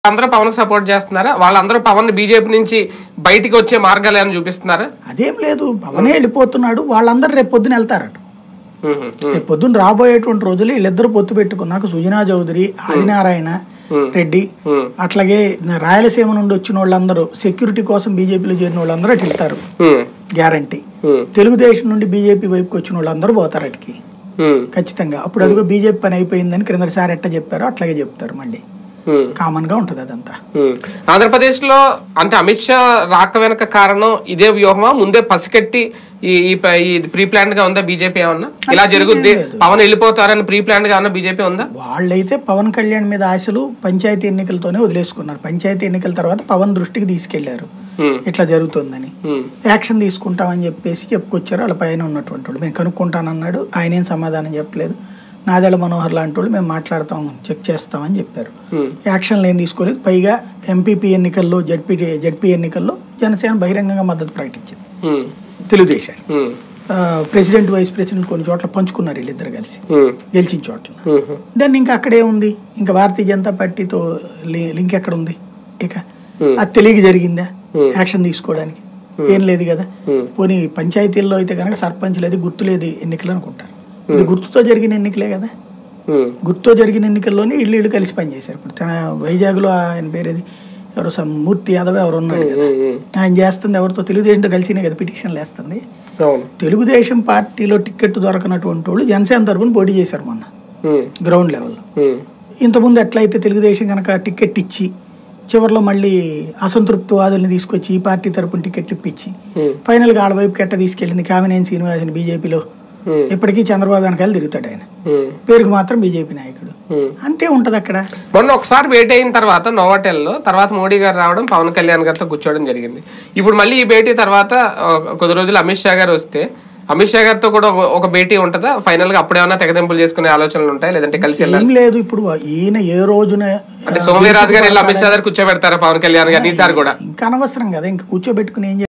అందరూ పవన్ సపోర్ట్ చేస్తున్నారా వాళ్ళందరూ పవన్ బీజేపీ నుంచి బయటికి వచ్చే మార్గాలు ఏమైనా చూపిస్తున్నారా అదేం లేదు పవనే వెళ్ళిపోతున్నాడు వాళ్ళందరూ రేపు పొద్దున వెళ్తారట ఉహు, ఉహు, రేపు పొద్దున్న రాబోయేటువంటి రోజులు వీళ్ళిద్దరు పొత్తు పెట్టుకున్నాక సుజనా చౌదరి ఆదినారాయణ రెడ్డి ఉమ్, అట్లాగే రాయలసీమ నుండి వచ్చిన వాళ్ళందరూ సెక్యూరిటీ కోసం బీజేపీలో చేరిన వాళ్ళందరూ అటు వెళ్తారు ఉమ్, గ్యారంటీ ఉమ్, తెలుగుదేశం నుండి బీజేపీ వైపుకి వచ్చిన వాళ్ళందరూ పోతారు అటుకి ఉమ్, ఖచ్చితంగా అప్పుడు అదిగో బీజేపీ పని అయిపోయిందని క్రిందసారి ఎట్ట చెప్పారో అట్లాగే చెప్తారు మళ్ళీ ఉమ్, కామన్ గా ఉంటది అదంతా ఉమ్. ఆంధ్రప్రదేశ్ లో అంటే అమిత్ షా రాక వెనక కారణం ఇదే వ్యూహమా ముందే పసికెట్టి ఈ ఈ ప- ఈ ప్రీ ప్లాన్ గా ఉందా బీజేపీ ఏమన్నా ఇలా జరుగుద్ది పవన్ వెళ్ళిపోతారని ప్రీ ప్లాన్ గా ఉన్న బీజేపీ ఉందా వాళ్ళైతే పవన్ కళ్యాణ్ మీద ఆశలు పంచాయతీ ఎన్నికలతోనే వదిలేసుకున్నారు పంచాయతీ ఎన్నికల తర్వాత పవన్ దృష్టికి తీసుకెళ్లారు ఉమ్, ఇట్లా జరుగుతుందని ఉమ్, యాక్షన్ తీసుకుంటామని చెప్పేసి చెప్పుకొచ్చారు వాళ్ళ పైన ఉన్నటువంటి వాళ్ళు మేము కనుక్కుంటానన్నాడు ఆయన ఏం సమాధానం చెప్పలేదు నాదెళ్ళ మనోహర్ లాంటి వాళ్ళు మేము మాట్లాడతాం చెక్ చేస్తామని చెప్పారు ఉమ్, యాక్షన్లు ఏం తీసుకోలేదు పైగా ఎంపీపీ ఎన్నికల్లో జడ్పీ జడ్పీ ఎన్నికల్లో జనసేన బహిరంగంగా మద్దతు ప్రకటించింది ఉమ్, తెలుగుదేశం ఉమ్, ఆ, ప్రెసిడెంట్ వైస్ ప్రెసిడెంట్ కొన్ని చోట్ల పంచుకున్నారు వీళ్ళిద్దరు కలిసి ఉమ్, గెలిచిన చోట్ల ఉమ్, దాన్ని ఇంకా అక్కడే ఉంది ఇంకా భారతీయ జనతా పార్టీతో లి- లింక్ ఎక్కడ ఉంది ఇక Hmm. అది తెలియక జరిగిందా Hmm. యాక్షన్ తీసుకోవడానికి ఏం లేదు కదా Hmm. పోనీ పంచాయతీల్లో అయితే కనుక సర్పంచ్ లేదు గుర్తు లేదు ఎన్నికలు అనుకుంటారు ఇది గుర్తుతో జరిగిన ఎన్నికలే కదా ఉమ్, గుర్తుతో జరిగిన ఎన్నికల్లోనే ఇళ్ళు ఇళ్ళు కలిసి పనిచేశారు ఇప్పుడు తన వైజాగ్లో ఆయన పేరేది ఎవరో సమ్ మూర్తి యాదవ్ ఎవరు ఉన్నాడు కదా ఉమ్, ఉమ్, ఆయన చేస్తుంది ఎవరితో తెలుగుదేశంతో కలిసినే కదా పిటిషన్లు వేస్తుంది అవును తెలుగుదేశం పార్టీలో టికెట్ దొరకనటువంటి వాళ్ళు జనసేన తరపున పోటీ చేశారు మొన్న ఉమ్, గ్రౌండ్ లెవెల్లో ఉమ్, ఇంతకుముందు ఎట్లయితే తెలుగుదేశం కనుక టికెట్ ఇచ్చి చివరిలో మళ్ళీ అసంతృప్తి వాదుల్ని తీసుకొచ్చి ఈ పార్టీ తరపున టికెట్లు ఇప్పించి ఉమ్, ఫైనల్గా ఆడ వైపు కెట్ట తీసుకెళ్ళింది కామినేని శ్రీనివాసన్ బీజేపీలో ఉమ్, ఇప్పటికీ చంద్రబాబు వెనకాల తిరుగుతాడు ఆయన ఉమ్, పేరుకు మాత్రం బీజేపీ నాయకుడు ఉమ్. అంతే ఉంటది అక్కడ మొన్న ఒకసారి భేటీ అయిన తర్వాత నోవాటెల్లో తర్వాత మోడీ గారు రావడం పవన్ కళ్యాణ్ గారితో కూర్చోవడం జరిగింది ఇప్పుడు మళ్ళీ ఈ భేటీ తర్వాత ఆ, కొద్ది రోజులు అమిత్ షా గారు వస్తే అమిత్ షా గారితో కూడా ఒక- ఒక భేటీ ఉంటుందా ఫైనల్ గా అప్పుడేమన్నా తెగదెంపులు చేసుకునే ఆలోచనలు ఉంటాయి లేదంటే కలిసి వెళ్ళాలి ఏం లేదు ఇప్పుడు ఈయన ఏ రోజున అంటే సోమవీరాజు గారు వెళ్ళి అమిత్ షా గారు కూర్చోబెడతారా పవన్ కళ్యాణ్ గారిని ఈసారి కూడా ఇంకా అనవసరం కదా ఇంకా కూర్చోబెట్టుకుని ఏం